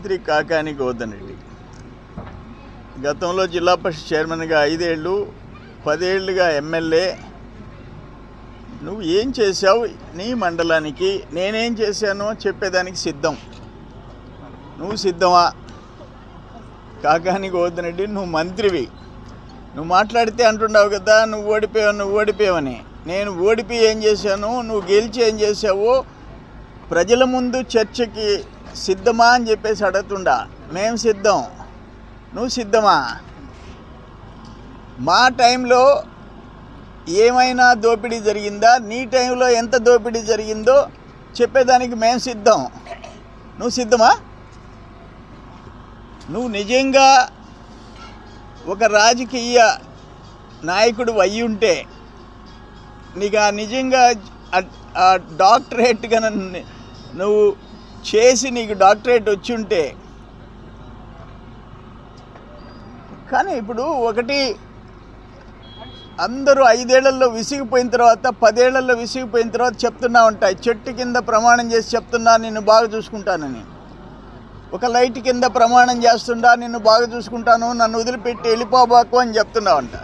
మంత్రి కాకాని గోవర్ధన్ రెడ్డి గతంలో జిల్లా పరిషత్ చైర్మన్గా ఐదేళ్ళు పదేళ్లుగా ఎమ్మెల్యే నువ్వు ఏం చేశావు నీ మండలానికి నేనేం చేశానో చెప్పేదానికి సిద్ధం నువ్వు సిద్ధమా కాకాని గోవర్ధన్ రెడ్డి నువ్వు మంత్రివి నువ్వు మాట్లాడితే అంటున్నావు కదా నువ్వు ఓడిపోయావు నువ్వు ఓడిపోయావని నేను ఓడిపోయి ఏం చేశాను నువ్వు గెలిచి ఏం చేసావు ప్రజల ముందు చర్చకి సిద్ధమా అని చెప్పేసి అడుగుతుండా మేము సిద్ధం నువ్వు సిద్ధమా మా టైంలో ఏమైనా దోపిడీ జరిగిందా నీ టైంలో ఎంత దోపిడీ జరిగిందో చెప్పేదానికి మేము సిద్ధం నువ్వు సిద్ధమా నువ్వు నిజంగా ఒక రాజకీయ నాయకుడు అయ్యి ఉంటే నీకు ఆ నిజంగా ఆ- ఆ డాక్టరేట్ కన నువ్వు చేసి నీకు డాక్టరేట్ వచ్చి ఉంటే కానీ ఇప్పుడు ఒకటి అందరూ ఐదేళ్లలో విసిగిపోయిన తర్వాత పదేళ్లలో విసిగిపోయిన తర్వాత చెప్తున్నా ఉంటాయి చెట్టు కింద ప్రమాణం చేసి చెప్తున్నా నిన్ను బాగా చూసుకుంటానని ఒక లైట్ కింద ప్రమాణం చేస్తుండా నిన్ను బాగా చూసుకుంటాను నన్ను వదిలిపెట్టి వెళ్ళిపోబాకు అని చెప్తున్నావంట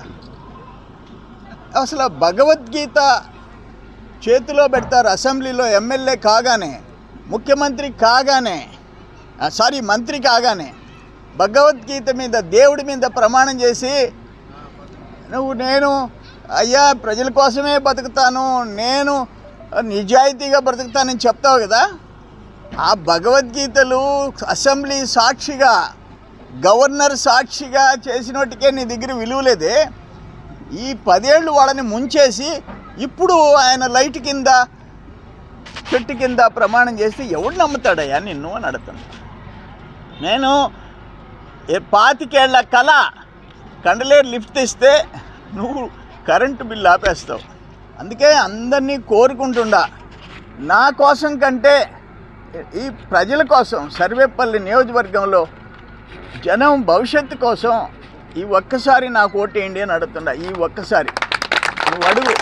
అసలు భగవద్గీత చేతిలో పెడతారు అసెంబ్లీలో ఎమ్మెల్యే కాగానే ముఖ్యమంత్రి కాగానే ఆ, సారీ మంత్రి కాగానే భగవద్గీత మీద దేవుడి మీద ప్రమాణం చేసి నువ్వు నేను అయ్యా ప్రజల కోసమే బతుకుతాను నేను నిజాయితీగా బ్రతుకుతానని చెప్తావు కదా ఆ భగవద్గీతలు అసెంబ్లీ సాక్షిగా గవర్నర్ సాక్షిగా చేసినట్టుకే నీ దగ్గర విలువలేదే ఈ పదేళ్ళు వాళ్ళని ముంచేసి ఇప్పుడు ఆయన లైట్ కింద చెట్టు కింద ప్రమాణం చేస్తే ఎవడు నమ్ముతాడయ్యా నిన్ను అని అడుగుతున్నా నేను ఏ పాతికేళ్ల కళ కండలేరు లిఫ్ట్ ఇస్తే నువ్వు కరెంటు బిల్లు ఆపేస్తావు అందుకే అందరినీ కోరుకుంటుండా నా కోసం కంటే ఈ ప్రజల కోసం సర్వేపల్లి నియోజకవర్గంలో జనం భవిష్యత్తు కోసం ఈ ఒక్కసారి నాకు ఓటేయండి అని అడుగుతుండా ఈ ఒక్కసారి నువ్వు అడుగు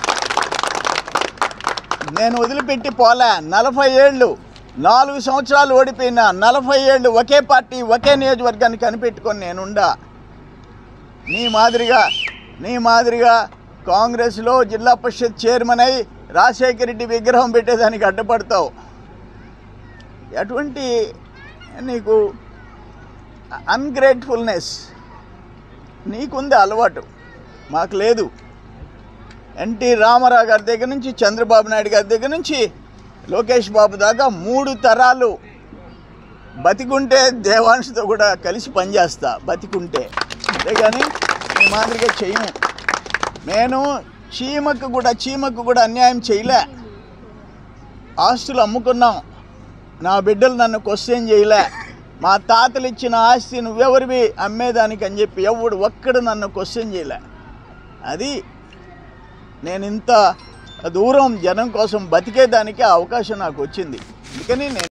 నేను వదిలిపెట్టి పోలే నలభై ఏళ్ళు నాలుగు సంవత్సరాలు ఓడిపోయినా నలభై ఏళ్ళు ఒకే పార్టీ ఒకే నియోజకవర్గాన్ని కనిపెట్టుకొని నేనుండా నీ మాదిరిగా నీ మాదిరిగా కాంగ్రెస్లో జిల్లా పరిషత్ చైర్మన్ అయి రాజశేఖర రెడ్డి విగ్రహం పెట్టేదానికి అడ్డపడతావు ఎటువంటి నీకు అన్గ్రేట్ఫుల్నెస్ నీకుంది అలవాటు మాకు లేదు ఎన్టీ రామారావు గారి దగ్గర నుంచి చంద్రబాబు నాయుడు గారి దగ్గర నుంచి లోకేష్ బాబు దాకా మూడు తరాలు బతికుంటే దేవాంశతో కూడా కలిసి పనిచేస్తా బతికుంటే అంతేగాని మీ మాదిరిగా చేయము నేను చీమకు కూడా చీమకు కూడా అన్యాయం చేయలే ఆస్తులు అమ్ముకున్నాం నా బిడ్డలు నన్ను క్వశ్చన్ చేయలే మా తాతలు ఇచ్చిన ఆస్తి నువ్వెవరివి అమ్మేదానికి అని చెప్పి ఎవడు ఒక్కడు నన్ను క్వశ్చన్ చేయలే అది నేను ఇంత దూరం జనం కోసం బతికేదానికి ఆ అవకాశం నాకు వచ్చింది అందుకని నేను